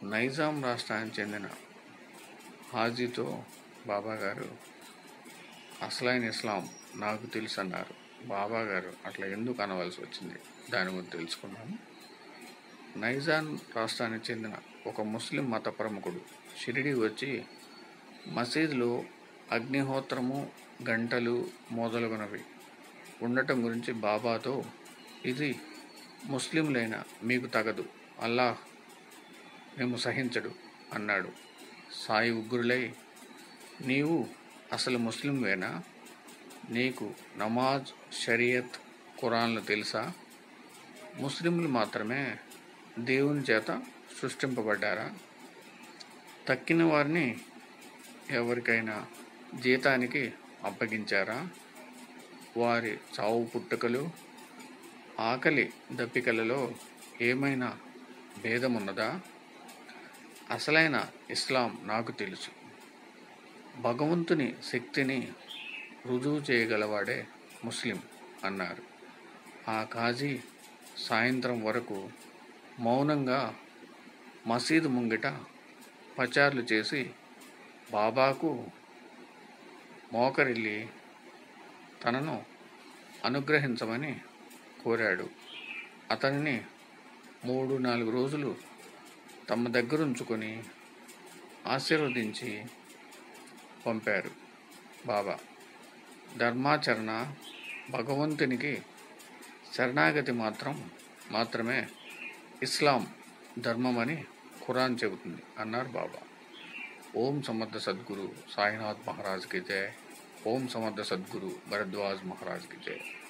నైజాం రాష్ట్రానికి చెందిన హాజీతో బాబా గారు అసలైన ఇస్లాం నాకు తెలుసు అన్నారు బాబా గారు అట్లా ఎందుకు అనవలసి వచ్చింది దాని గురించి తెలుసుకున్నాము నైజాం రాష్ట్రానికి చెందిన ఒక ముస్లిం మత ప్రముఖుడు షిరిడి వచ్చి మసీదులో అగ్నిహోత్రము గంటలు మొదలగునవి ఉండటం గురించి బాబాతో ఇది ముస్లింలైన మీకు తగదు అల్లాహ్ మేము సహించడు అన్నాడు సాయి ఉగ్రులై నీవు అసలు ముస్లింవేనా నీకు నమాజ్ షరియత్ ఖురాన్లు తెలుసా ముస్లింలు మాత్రమే దేవుని చేత సృష్టింపబడ్డారా తక్కిన వారిని ఎవరికైనా జీతానికి అప్పగించారా వారి చావు పుట్టుకలు ఆకలి దప్పికలలో ఏమైనా భేదమున్నదా అసలైన ఇస్లాం నాకు తెలుసు భగవంతుని శక్తిని రుజువు చేయగలవాడే ముస్లిం అన్నారు ఆ కాజీ సాయంత్రం వరకు మౌనంగా మసీదు ముంగిట పచార్లు చేసి బాబాకు మోకరిల్లి తనను అనుగ్రహించమని కోరాడు అతనిని మూడు నాలుగు రోజులు తమ దగ్గరుంచుకొని ఆశీర్వదించి పంపారు బాబా ధర్మాచరణ భగవంతునికి శరణాగతి మాత్రం మాత్రమే ఇస్లాం ధర్మమని ఖురాన్ చెబుతుంది అన్నారు బాబా ఓం సమర్థ సద్గురు సాయినాథ్ మహారాజ్కి జయ ఓం సమర్థ సద్గురు భరద్వాజ్ మహారాజ్కి జయ